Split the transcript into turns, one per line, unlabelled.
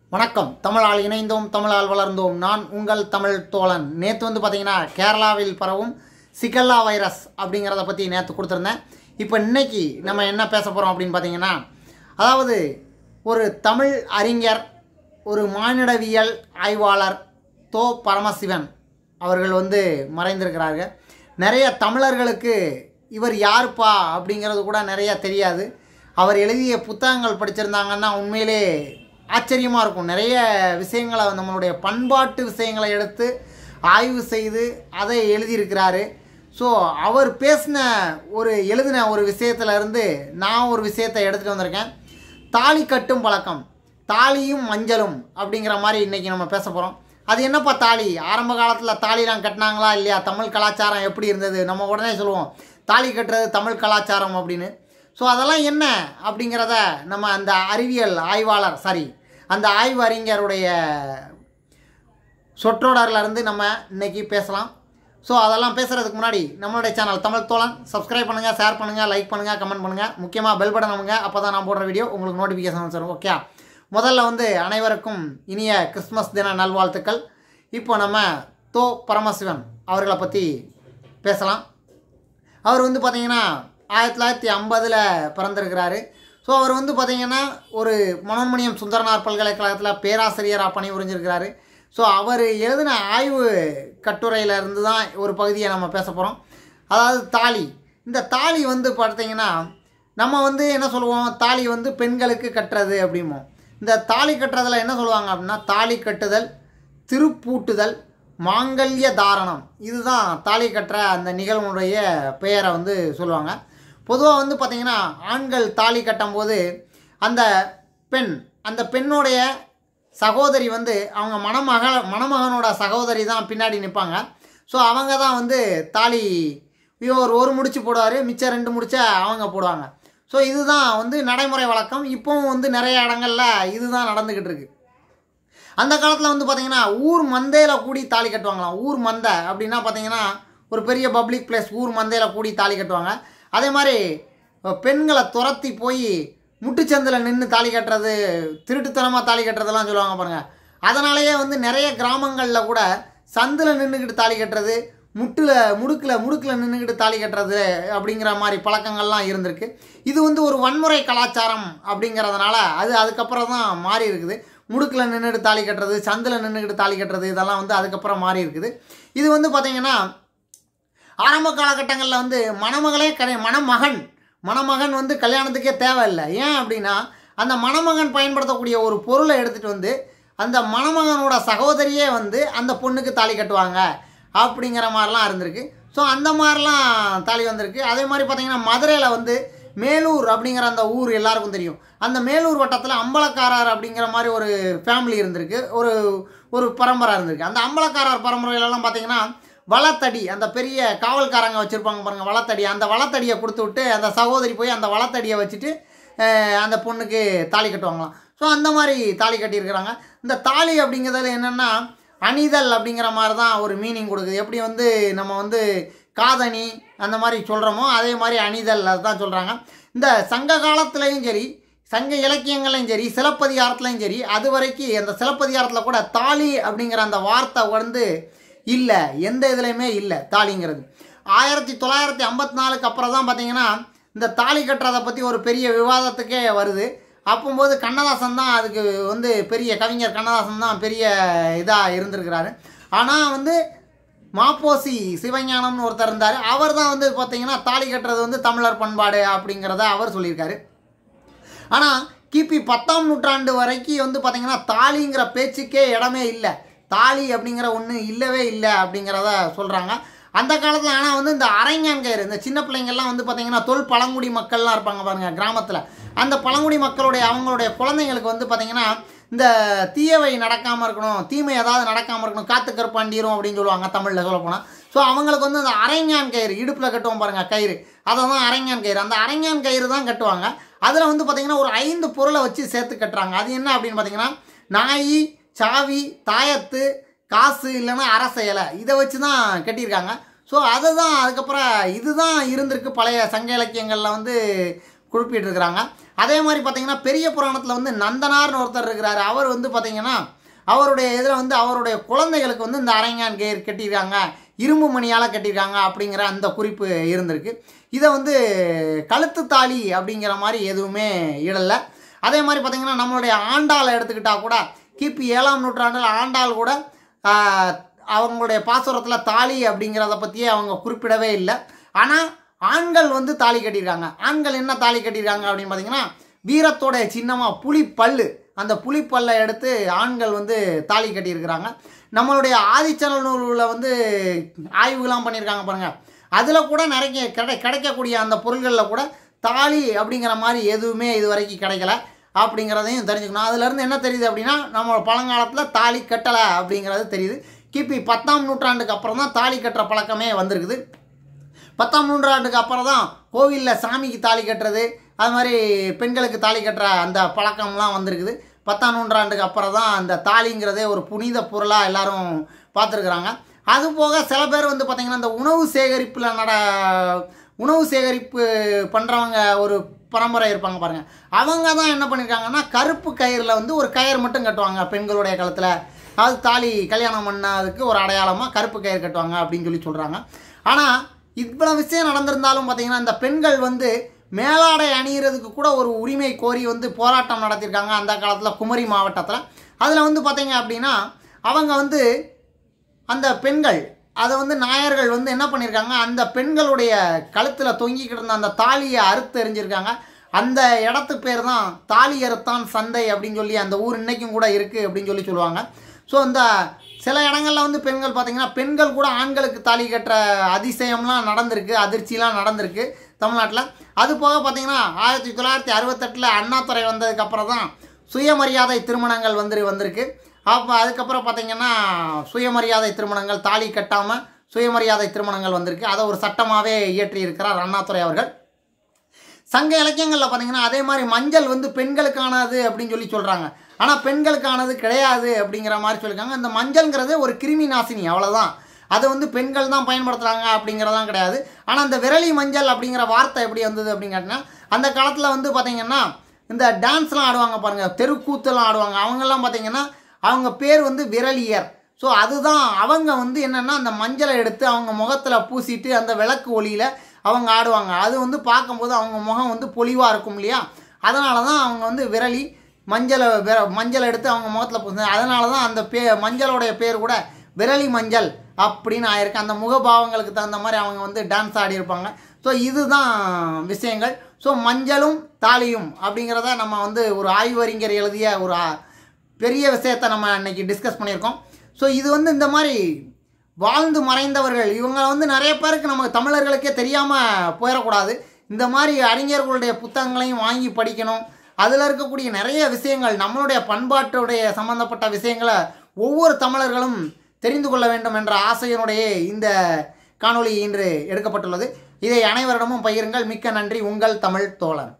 வணக்கம் தமிழால் இணைந்தோம் தமிழால் வளர்ந்தோம் நான் உங்கள் தமிழ் தோழன் நேற்று வந்து பார்த்தீங்கன்னா கேரளாவில் பரவும் சிகல்லா வைரஸ் அப்படிங்கிறத பற்றி நேற்று கொடுத்துருந்தேன் இப்போ இன்னைக்கு நம்ம என்ன பேச போகிறோம் அப்படின்னு பார்த்தீங்கன்னா அதாவது ஒரு தமிழ் அறிஞர் ஒரு மானிடவியல் ஆய்வாளர் தோ பரமசிவன் அவர்கள் வந்து மறைந்திருக்கிறார்கள் நிறைய தமிழர்களுக்கு இவர் யாருப்பா அப்படிங்கிறது கூட நிறைய தெரியாது அவர் எழுதிய புத்தகங்கள் படிச்சிருந்தாங்கன்னா உண்மையிலே ஆச்சரியமாக இருக்கும் நிறைய விஷயங்களை நம்மளுடைய பண்பாட்டு விஷயங்களை எடுத்து ஆய்வு செய்து அதை எழுதியிருக்கிறாரு ஸோ அவர் பேசின ஒரு எழுதின ஒரு விஷயத்துல இருந்து நான் ஒரு விஷயத்தை எடுத்துகிட்டு வந்திருக்கேன் தாலி கட்டும் பழக்கம் தாலியும் மஞ்சளும் அப்படிங்கிற மாதிரி இன்றைக்கி நம்ம பேச போகிறோம் அது என்னப்பா தாலி ஆரம்ப காலத்தில் தாலிலாம் கட்டினாங்களா இல்லையா தமிழ் கலாச்சாரம் எப்படி இருந்தது நம்ம உடனே சொல்லுவோம் தாலி கட்டுறது தமிழ் கலாச்சாரம் அப்படின்னு ஸோ அதெல்லாம் என்ன அப்படிங்கிறத நம்ம அந்த அறிவியல் ஆய்வாளர் சாரி அந்த ஆய்வு அறிஞருடைய சொற்றொடர்ல இருந்து நம்ம இன்னைக்கு பேசலாம் ஸோ அதெல்லாம் பேசுகிறதுக்கு முன்னாடி நம்மளுடைய சேனல் தமிழ் தோழன் சப்ஸ்கிரைப் பண்ணுங்கள் ஷேர் பண்ணுங்கள் லைக் பண்ணுங்கள் கமெண்ட் பண்ணுங்கள் முக்கியமாக பெல் பட்டன் அமுங்க அப்போ தான் நான் போடுற வீடியோ உங்களுக்கு நோட்டிஃபிகேஷன் வரும் ஓகே முதல்ல வந்து அனைவருக்கும் இனிய கிறிஸ்மஸ் தின நல்வாழ்த்துக்கள் இப்போ நம்ம தோ பரமசிவன் அவர்களை பற்றி பேசலாம் அவர் வந்து பார்த்தீங்கன்னா ஆயிரத்தி தொள்ளாயிரத்தி ஐம்பதில் பிறந்திருக்கிறாரு ஸோ அவர் வந்து பார்த்தீங்கன்னா ஒரு மனோன்மணியம் சுந்தரனார் பல்கலைக்கழகத்தில் பேராசிரியராக பணிபுரிஞ்சிருக்கிறாரு ஸோ அவர் எழுதின ஆய்வு கட்டுரையில இருந்து தான் ஒரு பகுதியை நம்ம பேச போகிறோம் அதாவது தாலி இந்த தாலி வந்து பார்த்தீங்கன்னா நம்ம வந்து என்ன சொல்லுவோம் தாலி வந்து பெண்களுக்கு கட்டுறது அப்படிம்போம் இந்த தாலி கட்டுறதுல என்ன சொல்லுவாங்க அப்படின்னா தாலி கட்டுதல் திருப்பூட்டுதல் மாங்கல்ய தாரணம் இதுதான் தாலி கட்டுற அந்த நிகழ்வுடைய பெயரை வந்து சொல்லுவாங்க பொதுவாக வந்து பார்த்திங்கன்னா ஆண்கள் தாலி கட்டும்போது அந்த பெண் அந்த பெண்ணுடைய சகோதரி வந்து அவங்க மணமக மணமகனோட சகோதரி தான் பின்னாடி நிற்பாங்க ஸோ அவங்க தான் வந்து தாலி இவர் ஒரு முடிச்சு போடுவார் மிச்சம் ரெண்டு முடிச்ச அவங்க போடுவாங்க ஸோ இதுதான் வந்து நடைமுறை வழக்கம் இப்போவும் வந்து நிறைய இடங்கள்ல இதுதான் நடந்துக்கிட்டு இருக்கு அந்த காலத்தில் வந்து பார்த்தீங்கன்னா ஊர் மந்தையில் கூடி தாலி கட்டுவாங்களாம் ஊர் மந்தை அப்படின்னா பார்த்தீங்கன்னா ஒரு பெரிய பப்ளிக் பிளேஸ் ஊர் மந்தையில் கூடி தாலி கட்டுவாங்க அதே மாதிரி பெண்களை துரத்தி போய் முட்டுச்சந்தில் நின்று தாலி கட்டுறது திருட்டுத்தனமாக தாலி கட்டுறதெல்லாம் சொல்லுவாங்க பாருங்கள் அதனாலேயே வந்து நிறைய கிராமங்களில் கூட சந்தில் நின்றுக்கிட்டு தாலி கட்டுறது முட்டில் முடுக்கில் முடுக்கில் நின்றுக்கிட்டு தாலி கட்டுறது அப்படிங்கிற மாதிரி பழக்கங்கள்லாம் இருந்திருக்கு இது வந்து ஒரு வன்முறை கலாச்சாரம் அப்படிங்கிறதுனால அது அதுக்கப்புறம் தான் மாறி இருக்குது முடுக்கில் நின்றுட்டு தாலி கட்டுறது சந்தில் நின்றுக்கிட்டு தாலி கட்டுறது இதெல்லாம் வந்து அதுக்கப்புறம் மாறி இருக்குது இது வந்து பார்த்திங்கன்னா ஆரம்ப காலகட்டங்களில் வந்து மணமகளே கிடை மணமகன் மணமகன் வந்து கல்யாணத்துக்கே தேவையில்லை ஏன் அப்படின்னா அந்த மணமகன் பயன்படுத்தக்கூடிய ஒரு பொருளை எடுத்துகிட்டு வந்து அந்த மணமகனோட சகோதரியே வந்து அந்த பொண்ணுக்கு தாலி கட்டுவாங்க அப்படிங்கிற மாதிரிலாம் இருந்திருக்கு ஸோ அந்த மாதிரிலாம் தாலி வந்திருக்கு அதே மாதிரி பார்த்திங்கன்னா மதுரையில் வந்து மேலூர் அப்படிங்கிற அந்த ஊர் எல்லாருக்கும் தெரியும் அந்த மேலூர் வட்டத்தில் அம்பலக்காரர் அப்படிங்கிற மாதிரி ஒரு ஃபேமிலி இருந்திருக்கு ஒரு ஒரு பரம்பரை இருந்திருக்கு அந்த அம்பலக்காரர் பரம்பரையிலலாம் பார்த்திங்கன்னா வளத்தடி அந்த பெரிய காவல்காரங்க வச்சுருப்பாங்க பாருங்கள் வளத்தடி அந்த வளத்தடியை கொடுத்து விட்டு அந்த சகோதரி போய் அந்த வளத்தடியை வச்சுட்டு அந்த பொண்ணுக்கு தாலி கட்டுவாங்களாம் ஸோ அந்த மாதிரி தாலி கட்டியிருக்கிறாங்க இந்த தாலி அப்படிங்கிறதுல என்னென்னா அணிதல் அப்படிங்கிற மாதிரி தான் ஒரு மீனிங் கொடுக்குது எப்படி வந்து நம்ம வந்து காதணி அந்த மாதிரி சொல்கிறோமோ அதே மாதிரி அணிதல் அதுதான் சொல்கிறாங்க இந்த சங்க காலத்துலேயும் சரி சங்க இலக்கியங்கள்லையும் சரி சிலப்பதிகாரத்துலையும் சரி அது வரைக்கும் அந்த சிலப்பதிகாரத்தில் கூட தாலி அப்படிங்கிற அந்த வார்த்தை வந்து இல்லை எந்த இதுலேயுமே இல்லை தாலிங்கிறது ஆயிரத்தி தொள்ளாயிரத்தி ஐம்பத்தி நாலுக்கு அப்புறம் தான் பார்த்தீங்கன்னா இந்த தாலி கட்டுறதை பற்றி ஒரு பெரிய விவாதத்துக்கே வருது அப்போம்போது கண்ணதாசன் தான் அதுக்கு வந்து பெரிய கவிஞர் கண்ணதாசன் தான் பெரிய இதாக இருந்திருக்கிறாரு ஆனால் வந்து மாப்போசி சிவஞானம்னு ஒருத்தர் இருந்தார் அவர் தான் வந்து பார்த்தீங்கன்னா தாலி கட்டுறது வந்து தமிழர் பண்பாடு அப்படிங்கிறத அவர் சொல்லியிருக்காரு ஆனால் கிபி பத்தாம் நூற்றாண்டு வரைக்கும் வந்து பார்த்திங்கன்னா தாலிங்கிற பேச்சுக்கே இடமே இல்லை தாலி அப்படிங்கிற ஒன்று இல்லவே இல்லை அப்படிங்கிறத சொல்கிறாங்க அந்த காலத்தில் ஆனால் வந்து இந்த அரைஞான் கயிறு இந்த சின்ன பிள்ளைங்கள்லாம் வந்து பார்த்திங்கன்னா தொல் பழங்குடி மக்கள்லாம் இருப்பாங்க பாருங்கள் கிராமத்தில் அந்த பழங்குடி மக்களுடைய அவங்களுடைய குழந்தைங்களுக்கு வந்து பார்த்திங்கன்னா இந்த தீயவை நடக்காமல் இருக்கணும் தீமை ஏதாவது நடக்காமல் இருக்கணும் காத்து கருப்பாண்டிரும் அப்படின்னு சொல்லுவாங்க தமிழில் சொல்ல போனால் ஸோ அவங்களுக்கு வந்து அந்த அரைஞான் கயிறு இடுப்பில் கட்டுவோம் பாருங்கள் கயிறு அதை தான் அரைஞான் கயிறு அந்த அரைஞான் கயிறு தான் கட்டுவாங்க அதில் வந்து பார்த்திங்கன்னா ஒரு ஐந்து பொருளை வச்சு சேர்த்து கட்டுறாங்க அது என்ன அப்படின்னு பார்த்தீங்கன்னா நாய் சாவி தாயத்து காசு இல்லைன்னா அரச இலை இதை வச்சு தான் கட்டியிருக்காங்க ஸோ அதை தான் அதுக்கப்புறம் இதுதான் இருந்திருக்கு பழைய சங்க இலக்கியங்களில் வந்து குறிப்பிட்டிருக்கிறாங்க அதே மாதிரி பார்த்தீங்கன்னா பெரிய புராணத்தில் வந்து நந்தனார்னு ஒருத்தர் இருக்கிறாரு அவர் வந்து பார்த்தீங்கன்னா அவருடைய இதில் வந்து அவருடைய குழந்தைகளுக்கு வந்து இந்த அரைஞான் கயிறு கட்டியிருக்காங்க இரும்பு மணியால் கட்டியிருக்காங்க அப்படிங்கிற அந்த குறிப்பு இருந்திருக்கு இதை வந்து கழுத்து தாலி அப்படிங்கிற மாதிரி எதுவுமே இடலை அதே மாதிரி பார்த்தீங்கன்னா நம்மளுடைய ஆண்டாளை எடுத்துக்கிட்டால் கூட கிபி ஏழாம் நூற்றாண்டில் ஆண்டாள் கூட ஆஹ், அவங்களுடைய பாசுரத்தில் தாலி அப்படிங்கிறத பற்றியே அவங்க குறிப்பிடவே இல்லை ஆனால் ஆண்கள் வந்து தாலி கட்டியிருக்காங்க ஆண்கள் என்ன தாலி கட்டியிருக்காங்க அப்படின்னு பார்த்தீங்கன்னா வீரத்தோட சின்னமாக புலி பல்லு அந்த புலிப்பல்லை எடுத்து ஆண்கள் வந்து தாலி கட்டியிருக்கிறாங்க நம்மளுடைய ஆதிச்சனல் நூலில் வந்து ஆய்வுகள்லாம் பண்ணியிருக்காங்க பாருங்கள் அதில் கூட நிறைய கிடை கிடைக்கக்கூடிய அந்த பொருள்களில் கூட தாலி அப்படிங்கிற மாதிரி எதுவுமே இது வரைக்கும் கிடைக்கல அப்படிங்கிறதையும் தெரிஞ்சுக்கணும் அதுலேருந்து என்ன தெரியுது அப்படின்னா நம்ம பழங்காலத்தில் தாலி கட்டலை அப்படிங்கிறது தெரியுது கிபி பத்தாம் நூற்றாண்டுக்கு அப்புறம் தான் தாலி கட்டுற பழக்கமே வந்திருக்குது பத்தாம் நூற்றாண்டுக்கு அப்புறம் தான் கோவிலில் சாமிக்கு தாலி கட்டுறது அது மாதிரி பெண்களுக்கு தாலி கட்டுற அந்த பழக்கம்லாம் வந்திருக்குது பத்தாம் நூற்றாண்டுக்கு அப்புறம் தான் அந்த தாலிங்கிறதே ஒரு புனித பொருளாக எல்லாரும் பார்த்துருக்குறாங்க அது போக சில பேர் வந்து பார்த்திங்கன்னா இந்த உணவு சேகரிப்பில் நட உணவு சேகரிப்பு பண்ணுறவங்க ஒரு பரம்பரை இருப்பாங்க பாருங்கள் அவங்க தான் என்ன பண்ணியிருக்காங்கன்னா கருப்பு கயிறில் வந்து ஒரு கயிறு மட்டும் கட்டுவாங்க பெண்களுடைய கழுத்தில் அதாவது தாலி கல்யாணம் பண்ணதுக்கு ஒரு அடையாளமாக கருப்பு கயிறு கட்டுவாங்க அப்படின்னு சொல்லி சொல்கிறாங்க ஆனால் இவ்வளோ விஷயம் நடந்திருந்தாலும் பார்த்தீங்கன்னா இந்த பெண்கள் வந்து மேலாடை அணிகிறதுக்கு கூட ஒரு உரிமை கோரி வந்து போராட்டம் நடத்தியிருக்காங்க அந்த காலத்தில் குமரி மாவட்டத்தில் அதில் வந்து பார்த்தீங்க அப்படின்னா அவங்க வந்து அந்த பெண்கள் அதை வந்து நாயர்கள் வந்து என்ன பண்ணியிருக்காங்க அந்த பெண்களுடைய கழுத்தில் தொங்கிக்கிட்டு இருந்த அந்த தாலியை அறுத்து எறிஞ்சிருக்காங்க அந்த இடத்து பேர் தான் தாலி அறுத்தான் சந்தை அப்படின்னு சொல்லி அந்த ஊர் இன்னைக்கும் கூட இருக்குது அப்படின்னு சொல்லி சொல்லுவாங்க ஸோ இந்த சில இடங்கள்ல வந்து பெண்கள் பார்த்தீங்கன்னா பெண்கள் கூட ஆண்களுக்கு தாலி கட்டுற அதிசயம்லாம் நடந்திருக்கு அதிர்ச்சிலாம் நடந்திருக்கு தமிழ்நாட்டில் அது போக பார்த்தீங்கன்னா ஆயிரத்தி தொள்ளாயிரத்தி அறுபத்தெட்டில் அண்ணாதுறை வந்ததுக்கப்புறம் தான் சுயமரியாதை திருமணங்கள் வந்து வந்திருக்கு அப்போ அதுக்கப்புறம் பார்த்தீங்கன்னா சுயமரியாதை திருமணங்கள் தாலி கட்டாமல் சுயமரியாதை திருமணங்கள் வந்திருக்கு அதை ஒரு சட்டமாகவே இயற்றி இருக்கிறார் அண்ணாதுரை அவர்கள் சங்க இலக்கியங்களில் பார்த்தீங்கன்னா அதே மாதிரி மஞ்சள் வந்து பெண்களுக்கானது அப்படின்னு சொல்லி சொல்கிறாங்க ஆனால் பெண்களுக்கானது கிடையாது அப்படிங்கிற மாதிரி சொல்லியிருக்காங்க அந்த மஞ்சள்ங்கிறது ஒரு கிருமி நாசினி அவ்வளோதான் அது வந்து பெண்கள் தான் பயன்படுத்துகிறாங்க அப்படிங்கிறதான் கிடையாது ஆனால் அந்த விரலி மஞ்சள் அப்படிங்கிற வார்த்தை எப்படி வந்தது அப்படின்னு கேட்டிங்கன்னா அந்த காலத்தில் வந்து பார்த்தீங்கன்னா இந்த டான்ஸ்லாம் ஆடுவாங்க பாருங்கள் தெருக்கூத்துலாம் ஆடுவாங்க அவங்கெல்லாம் பார்த்தீங்கன்னா அவங்க பேர் வந்து விரலியர் ஸோ அதுதான் அவங்க வந்து என்னென்னா அந்த மஞ்சளை எடுத்து அவங்க முகத்தில் பூசிட்டு அந்த விளக்கு ஒளியில் அவங்க ஆடுவாங்க அது வந்து பார்க்கும்போது அவங்க முகம் வந்து பொலிவாக இருக்கும் இல்லையா அதனால தான் அவங்க வந்து விரலி மஞ்சளை விர மஞ்சள் எடுத்து அவங்க முகத்தில் பூசு அதனால தான் அந்த பே மஞ்சளோடைய பேர் கூட விரலி மஞ்சள் அப்படின்னு ஆயிருக்கு அந்த முகபாவங்களுக்கு தகுந்த மாதிரி அவங்க வந்து டான்ஸ் ஆடியிருப்பாங்க ஸோ இதுதான் விஷயங்கள் ஸோ மஞ்சளும் தாலியும் அப்படிங்கிறத நம்ம வந்து ஒரு ஆய்வறிஞர் எழுதிய ஒரு ஆ- பெரிய விஷயத்தை நம்ம இன்னைக்கு டிஸ்கஸ் பண்ணியிருக்கோம் ஸோ இது வந்து இந்த மாதிரி வாழ்ந்து மறைந்தவர்கள் இவங்க வந்து நிறைய பேருக்கு நமக்கு தமிழர்களுக்கே தெரியாமல் போயிடக்கூடாது இந்த மாதிரி அறிஞர்களுடைய புத்தகங்களையும் வாங்கி படிக்கணும் அதில் இருக்கக்கூடிய நிறைய விஷயங்கள் நம்மளுடைய பண்பாட்டுடைய சம்பந்தப்பட்ட விஷயங்களை ஒவ்வொரு தமிழர்களும் தெரிந்து கொள்ள வேண்டும் என்ற ஆசையினுடைய இந்த காணொளி இன்று எடுக்கப்பட்டுள்ளது இதை அனைவரிடமும் பகிருங்கள் மிக்க நன்றி உங்கள் தமிழ் தோழன்